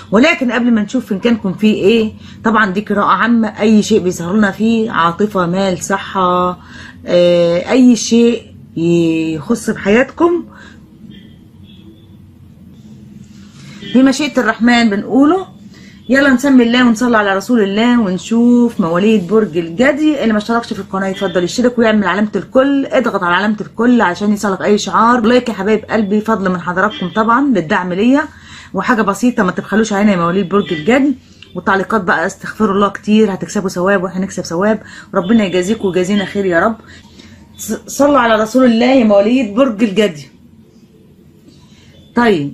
ولكن قبل ما نشوف فنجانكم فيه ايه طبعا دي قراءة عامة اي شيء بيظهر لنا فيه عاطفة مال صحة آه، اي شيء يخص بحياتكم بمشيئة الرحمن بنقوله يلا نسمي الله ونصلي على رسول الله ونشوف مواليد برج الجدي اللي ما اشتركش في القناه يتفضل يشترك ويعمل علامه الكل اضغط على علامه الكل عشان يصلك اي شعار لايك يا حبايب قلبي فضل من حضراتكم طبعا للدعم ليا وحاجه بسيطه ما تبخلوش علينا يا مواليد برج الجدي والتعليقات بقى استغفروا الله كتير هتكسبوا ثواب واحنا نكسب ثواب ربنا يجازيكم ويجازينا خير يا رب ص- صلوا على رسول الله يا مواليد برج الجدي طيب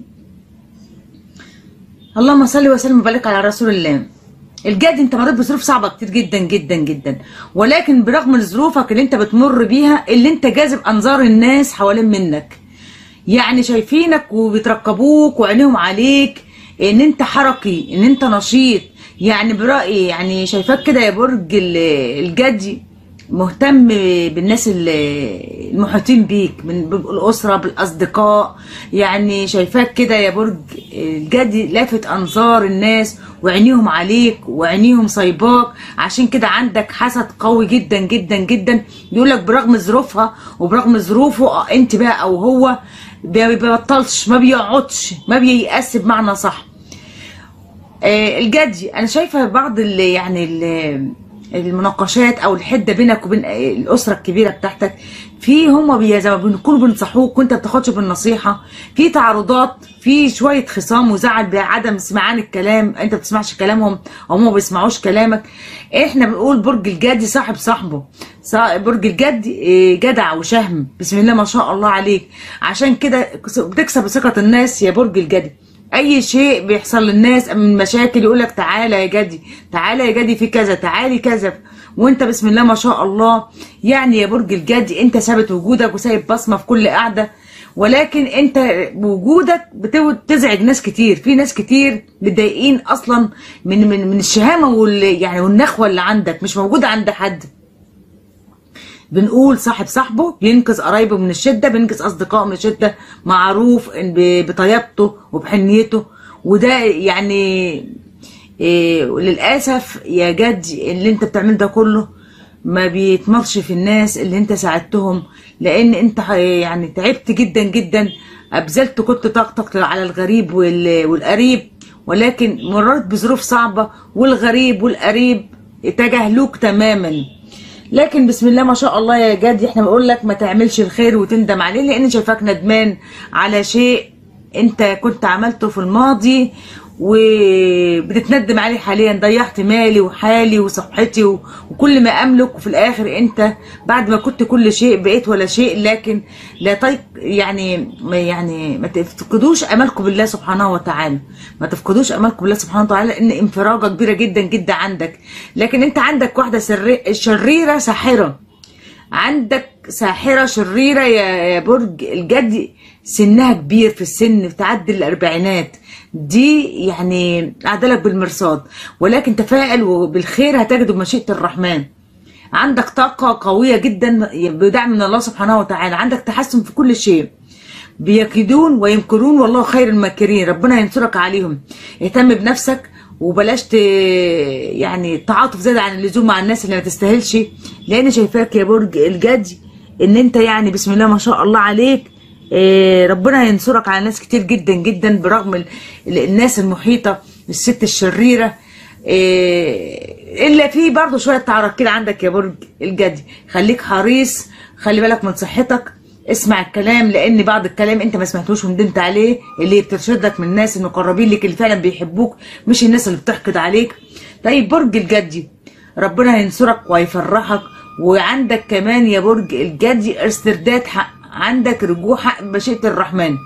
اللهم صل وسلم وبارك على رسول الله الجد انت مريت بظروف صعبه كتير جدا جدا جدا ولكن برغم ظروفك اللي انت بتمر بيها اللي انت جاذب انظار الناس حوالين منك يعني شايفينك وبيترقبوك وعينيهم عليك ان انت حركي ان انت نشيط يعني برأيي يعني شايفاك كده يا برج ال- الجدي مهتم بالناس ال- المحيطين بيك من بالاسره بالاصدقاء يعني شايفاك كده يا برج الجدي لافت انظار الناس وعينيهم عليك وعينيهم صيباك عشان كده عندك حسد قوي جدا جدا جدا يقولك برغم ظروفها وبرغم ظروفه آه، انت بقى او هو ما بيبطلش ما بيقعدش ما بييأس بمعنى صح آه، الجدي انا شايفه بعض ال يعني ال المناقشات او الحده بينك وبين آه، الاسره الكبيره بتاعتك في هم بي زي ما بيكونوا بينصحوك وانت ما بتاخدش بالنصيحه في تعارضات في شويه خصام وزعل بعدم سمعان الكلام انت ما بتسمعش كلامهم او هم ما بيسمعوش كلامك احنا بنقول برج الجدي صاحب صاحبه صا- برج الجدي آه، جدع وشهم بسم الله ما شاء الله عليك عشان كده بتكسب ثقه الناس يا برج الجدي اي شيء بيحصل للناس من مشاكل يقول لك تعالى يا جدي تعالى يا جدي في كذا تعالي كذا وانت بسم الله ما شاء الله يعني يا برج الجدي انت ثابت وجودك وسايب بصمه في كل قعده ولكن انت بوجودك بتو- بتزعج ناس كتير في ناس كتير متضايقين اصلا من من من الشهامه وال يعني والنخوه اللي عندك مش موجوده عند حد بنقول صاحب صاحبه بينقذ قرايبه من الشده بينقذ اصدقائه من الشده معروف إن ب- بطيبته وبحنيته وده يعني إيه للاسف يا جد اللي انت بتعمله ده كله ما بيتمرش في الناس اللي انت ساعدتهم لان انت ح- يعني تعبت جدا جدا ابذلت كنت طاقتك على الغريب وال- والقريب ولكن مررت بظروف صعبه والغريب والقريب تجاهلوك تماما لكن بسم الله ما شاء الله يا جدي احنا بنقول لك ما تعملش الخير وتندم عليه لان شايفاك ندمان على شيء انت كنت عملته في الماضي وبتتندم عليه حاليا ضيعت مالي وحالي وصحتي و- وكل ما املك وفي الاخر انت بعد ما كنت كل شيء بقيت ولا شيء لكن لا طيب يعني ما يعني ما تفقدوش املكم بالله سبحانه وتعالى ما تفقدوش املكم بالله سبحانه وتعالى لان انفراجه كبيره جدا جدا عندك لكن انت عندك واحده سري- شريره ساحره عندك ساحرة شريرة يا يا برج الجدي سنها كبير في السن بتعدي الأربعينات دي يعني أعدلك بالمرصاد ولكن تفائل بالخير هتجده بمشيئة الرحمن عندك طاقة قوية جدا بدعم من الله سبحانه وتعالى عندك تحسن في كل شيء بيكيدون ويمكرون والله خير الماكرين ربنا ينصرك عليهم اهتم بنفسك وبلاش ت... يعني تعاطف زيادة عن اللزوم مع الناس اللي ما تستاهلش لان شايفاك يا برج الجدي ان انت يعني بسم الله ما شاء الله عليك إيه، ربنا ينصرك على ناس كتير جدا جدا برغم ال- ال- الناس المحيطة الست الشريرة إيه، الا في برضه شويه تعارض كده عندك يا برج الجدي خليك حريص خلي بالك من صحتك اسمع الكلام لان بعض الكلام انت ما سمعتوش وندمت عليه اللي بترشدك من الناس المقربين لك اللي فعلا بيحبوك مش الناس اللي بتحقد عليك طيب برج الجدي ربنا هينصرك وهيفرحك وعندك كمان يا برج الجدي استرداد حق عندك رجوع حق بمشيئة الرحمن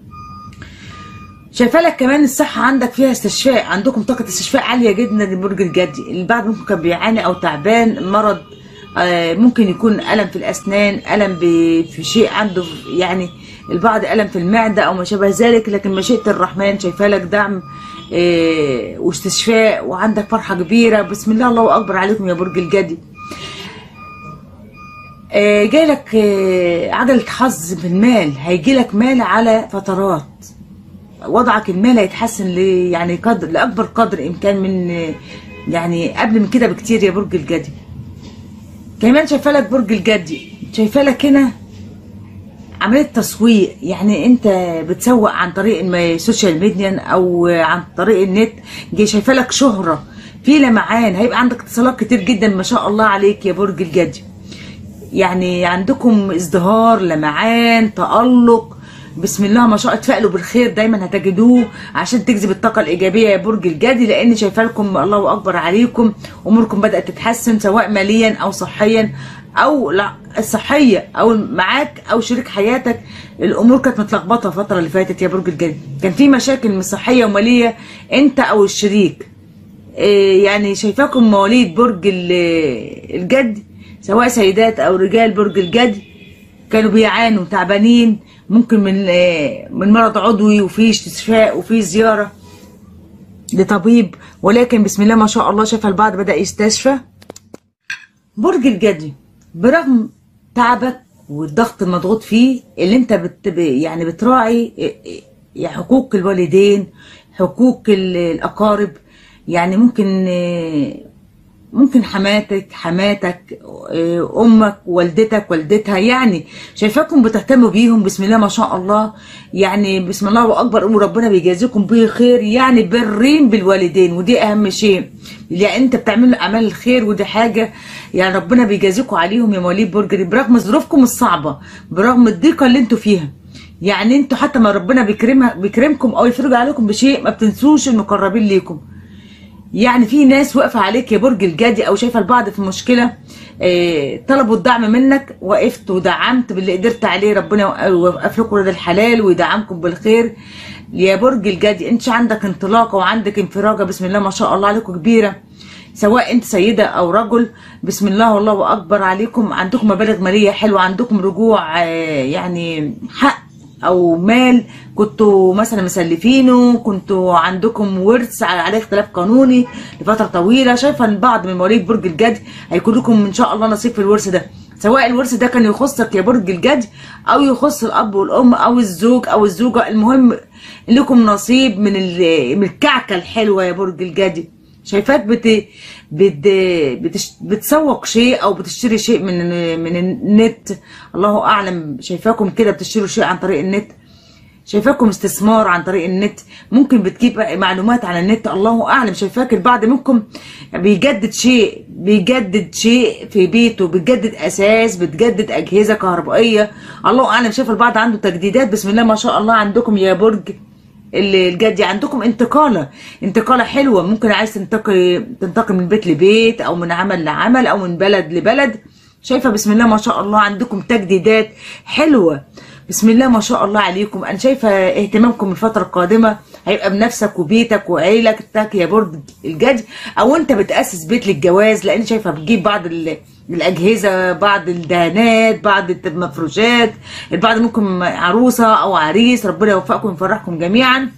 شايفه لك كمان الصحة عندك فيها استشفاء عندكم طاقة استشفاء عالية جدا لبرج الجدي البعض ممكن كان بيعاني أو تعبان مرض آه، ممكن يكون ألم في الأسنان ألم ب- في شيء عنده يعني البعض ألم في المعدة أو ما شابه ذلك لكن مشيئة الرحمن شايفه لك دعم آه، واستشفاء وعندك فرحة كبيرة بسم الله الله أكبر عليكم يا برج الجدي آه، جايلك آه، عجلة حظ في المال هيجيلك مال على فترات وضعك المالي هيتحسن ل يعني قدر لاكبر قدر امكان من يعني قبل من كده بكتير يا برج الجدي كمان شايفه لك برج الجدي شايفه لك هنا عمليه تسويق يعني انت بتسوق عن طريق السوشيال ميديا او عن طريق النت جاي شايفه لك شهره في لمعان هيبقى عندك اتصالات كتير جدا ما شاء الله عليك يا برج الجدي يعني عندكم ازدهار لمعان تألق بسم الله ما شاء الله اتفائلوا بالخير دايما هتجدوه عشان تجذب الطاقه الايجابيه يا برج الجدي لان شايفه لكم الله اكبر عليكم اموركم بدات تتحسن سواء ماليا او صحيا او لا الصحيه او معاك او شريك حياتك الامور كانت متلخبطه الفتره اللي فاتت يا برج الجدي كان في مشاكل من صحيه وماليه انت او الشريك إيه يعني شايفاكم مواليد برج الجدي سواء سيدات او رجال برج الجدي كانوا بيعانوا تعبانين ممكن من من مرض عضوي وفي استشفاء وفي زياره لطبيب ولكن بسم الله ما شاء الله شاف البعض بدا يستشفى برج الجدي برغم تعبك والضغط المضغوط فيه اللي انت بت يعني بتراعي حقوق الوالدين حقوق الاقارب يعني ممكن ممكن حماتك حماتك امك والدتك والدتها يعني شايفاكم بتهتموا بيهم بسم الله ما شاء الله يعني بسم الله واكبر وربنا بيجازيكم بيه خير يعني برين بالوالدين ودي اهم شيء يعني انت بتعمل اعمال الخير ودي حاجه يعني ربنا بيجازيكم عليهم يا مواليد برج برغم ظروفكم الصعبه برغم الضيقه اللي انتوا فيها يعني انتوا حتى ما ربنا بيكرمها بيكرمكم او يفرج عليكم بشيء ما بتنسوش المقربين ليكم يعني في ناس واقفه عليك يا برج الجدي او شايفه البعض في مشكله اه طلبوا الدعم منك وقفت ودعمت باللي قدرت عليه ربنا يوقف لكم رضا الحلال ويدعمكم بالخير يا برج الجدي انت عندك انطلاقه وعندك انفراجه بسم الله ما شاء الله عليكم كبيره سواء انت سيده او رجل بسم الله والله اكبر عليكم عندكم مبالغ ماليه حلوه عندكم رجوع اه يعني حق او مال كنتوا مثلا مسلفينه كنتوا عندكم ورث عليه اختلاف قانوني لفتره طويله شايفه ان بعض من مواليد برج الجدي هيكون لكم ان شاء الله نصيب في الورث ده سواء الورث ده كان يخصك يا برج الجدي او يخص الاب والام او الزوج او الزوجه المهم لكم نصيب من من الكعكه الحلوه يا برج الجدي شايفاك بت... بت... بتش... بتسوق شيء او بتشتري شيء من من النت الله اعلم شايفاكم كده بتشتروا شيء عن طريق النت شايفاكم استثمار عن طريق النت ممكن بتجيب معلومات على النت الله اعلم شايفاك البعض منكم بيجدد شيء بيجدد شيء في بيته بتجدد اساس بتجدد اجهزه كهربائيه الله اعلم شايف البعض عنده تجديدات بسم الله ما شاء الله عندكم يا برج الجدي عندكم انتقالة انتقالة حلوة ممكن عايز تنتقل تنتقل من بيت لبيت او من عمل لعمل او من بلد لبلد شايفة بسم الله ما شاء الله عندكم تجديدات حلوة بسم الله ما شاء الله عليكم انا شايفة اهتمامكم الفترة القادمة هيبقى بنفسك وبيتك وعيلتك يا برج الجدي او انت بتأسس بيت للجواز لان شايفة بتجيب بعض الاجهزه بعض الدهانات بعض المفروشات البعض ممكن عروسه او عريس ربنا يوفقكم ويفرحكم جميعا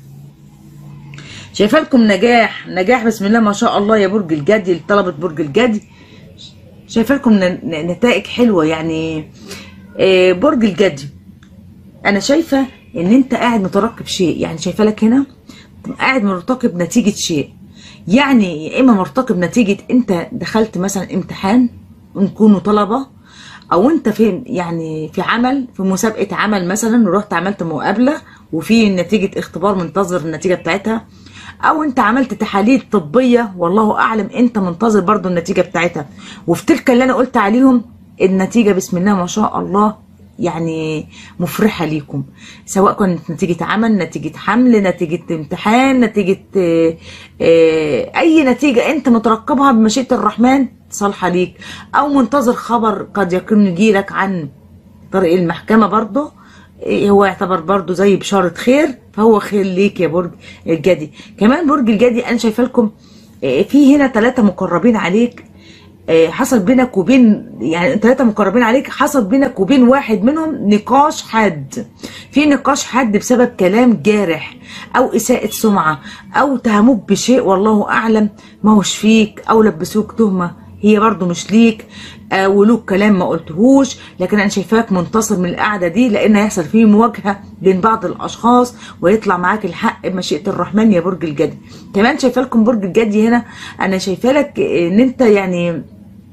شايفه لكم نجاح نجاح بسم الله ما شاء الله يا برج الجدي طلبه برج الجدي شايفه لكم نتائج حلوه يعني برج الجدي انا شايفه ان انت قاعد مترقب شيء يعني شايفه لك هنا قاعد مرتقب نتيجه شيء يعني يا اما مرتقب نتيجه انت دخلت مثلا امتحان نكونوا طلبه او انت في يعني في عمل في مسابقه عمل مثلا ورحت عملت مقابله وفي نتيجه اختبار منتظر النتيجه بتاعتها او انت عملت تحاليل طبيه والله اعلم انت منتظر برضو النتيجه بتاعتها وفي تلك اللي انا قلت عليهم النتيجه بسم الله ما شاء الله يعني مفرحة ليكم سواء كانت نتيجة عمل نتيجة حمل نتيجة امتحان نتيجة اه اه اي نتيجة انت مترقبها بمشيئة الرحمن صالحة ليك او منتظر خبر قد يكون يجيلك عن طريق المحكمة برضه هو يعتبر برضه زي بشارة خير فهو خير ليك يا برج الجدي كمان برج الجدي انا شايفه لكم في هنا ثلاثة مقربين عليك حصل بينك وبين يعني ثلاثة مقربين عليك حصل بينك وبين واحد منهم نقاش حاد في نقاش حاد بسبب كلام جارح او اساءة سمعة او تهموك بشيء والله اعلم ما هوش فيك او لبسوك تهمة هي برضو مش ليك آه ولوك كلام ما قلتهوش لكن انا شايفاك منتصر من القعده دي لان هيحصل فيه مواجهه بين بعض الاشخاص ويطلع معاك الحق بمشيئه الرحمن يا برج الجدي كمان شايفه لكم برج الجدي هنا انا شايفه لك ان انت يعني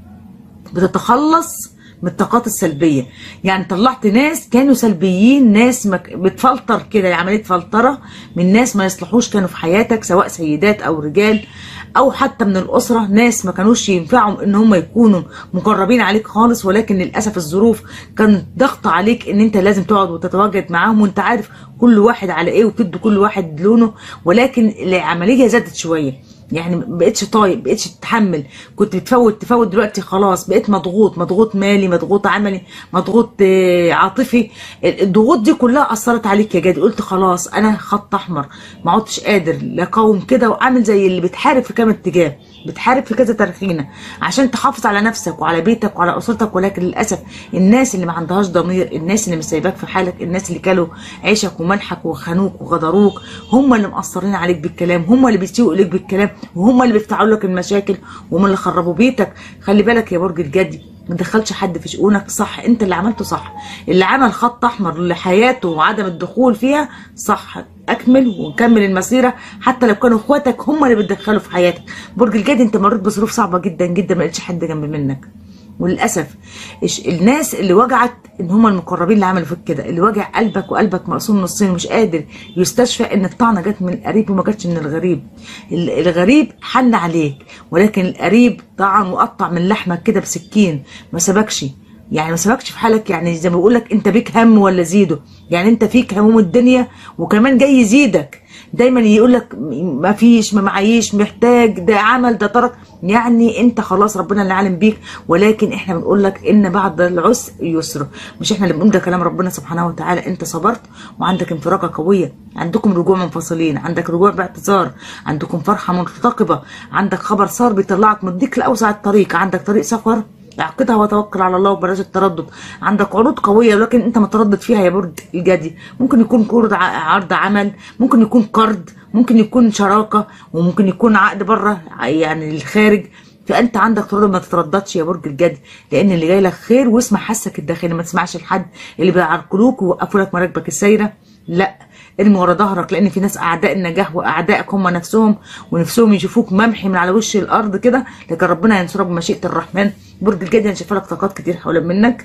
بتتخلص من الطاقات السلبيه يعني طلعت ناس كانوا سلبيين ناس مك... بتفلتر كده عمليه فلتره من ناس ما يصلحوش كانوا في حياتك سواء سيدات او رجال او حتى من الاسره ناس ما كانوش ينفعوا ان هم يكونوا مقربين عليك خالص ولكن للاسف الظروف كانت ضغط عليك ان انت لازم تقعد وتتواجد معاهم وانت عارف كل واحد على ايه وتدي كل واحد لونه ولكن العمليه زادت شويه يعني بقتش طايق بقتش تتحمل كنت بتفوت تفوت دلوقتي خلاص بقيت مضغوط مضغوط مالي مضغوط عملي مضغوط آه، عاطفي الضغوط دي كلها اثرت عليك يا جدي قلت خلاص انا خط احمر ما عدتش قادر لاقاوم كده وعامل زي اللي بتحارب في كام اتجاه بتحارب في كذا ترخينه عشان تحافظ على نفسك وعلى بيتك وعلى اسرتك ولكن للاسف الناس اللي ما عندهاش ضمير الناس اللي مش سايباك في حالك الناس اللي كلوا عيشك وملحك وخانوك وغدروك هم اللي مقصرين عليك بالكلام هم اللي بيسيئوا اليك بالكلام وهم اللي بيفتحوا لك المشاكل وهم اللي خربوا بيتك خلي بالك يا برج الجدي ما تدخلش حد في شؤونك صح انت اللي عملته صح اللي عمل خط احمر لحياته وعدم الدخول فيها صح اكمل ونكمل المسيره حتى لو كانوا اخواتك هم اللي بيتدخلوا في حياتك برج الجدي انت مريت بظروف صعبه جدا جدا ما لقيتش حد جنب منك وللاسف إش- الناس اللي وجعت ان هم المقربين اللي عملوا فيك كده اللي وجع قلبك وقلبك مقسوم نصين ومش قادر يستشفى ان الطعنه جت من القريب وما جاتش من الغريب ال- الغريب حن عليك ولكن القريب طعن وقطع من لحمك كده بسكين ما سبكش يعني ما سبكش في حالك يعني زي ما بقول لك انت بيك هم ولا زيده يعني انت فيك هموم الدنيا وكمان جاي يزيدك دايما يقول لك ما فيش ما معيش محتاج ده عمل ده ترك يعني انت خلاص ربنا اللي عالم بيك ولكن احنا بنقول لك ان بعد العسر يسر مش احنا اللي بنقول ده كلام ربنا سبحانه وتعالى انت صبرت وعندك انفراجه قويه عندكم رجوع منفصلين عندك رجوع باعتذار عندكم فرحه منتقبه عندك خبر صار بيطلعك من الضيق لاوسع الطريق عندك طريق سفر اعقدها وتوكل على الله وبلاش التردد عندك عروض قويه ولكن انت متردد فيها يا برج الجدي ممكن يكون قرض ع- عرض عمل ممكن يكون قرض ممكن يكون شراكه وممكن يكون عقد بره يعني الخارج فانت عندك تردد ما تترددش يا برج الجدي لان اللي جاي لك خير واسمع حسك الداخلي ما تسمعش لحد اللي بيعرقلوك ويوقفوا لك مراكبك السايره لا ارمي ورا ظهرك لان في ناس اعداء النجاح واعدائك هم نفسهم ونفسهم يشوفوك ممحي من على وش الارض كده لكن ربنا ينصرك بمشيئه الرحمن برج الجدي انا شايفه لك طاقات كتير حوالين منك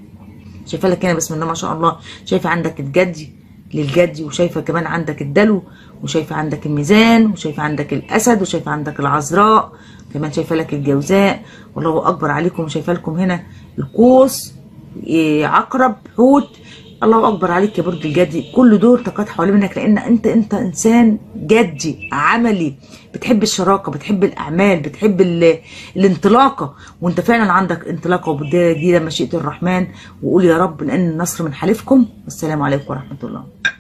شايفه لك هنا بسم الله ما شاء الله شايفه عندك الجدي للجدي وشايفه كمان عندك الدلو وشايفه عندك الميزان وشايفه عندك الاسد وشايفه عندك العذراء كمان شايفه لك الجوزاء والله اكبر عليكم وشايفه لكم هنا القوس إيه، عقرب حوت الله اكبر عليك يا برج الجدي كل دول طاقات حوالين منك لان انت انت انسان جدي عملي بتحب الشراكه بتحب الاعمال بتحب ال- الانطلاقه وانت فعلا عندك انطلاقه وبدايه جديده مشيئه الرحمن وقول يا رب لان النصر من حليفكم والسلام عليكم ورحمه الله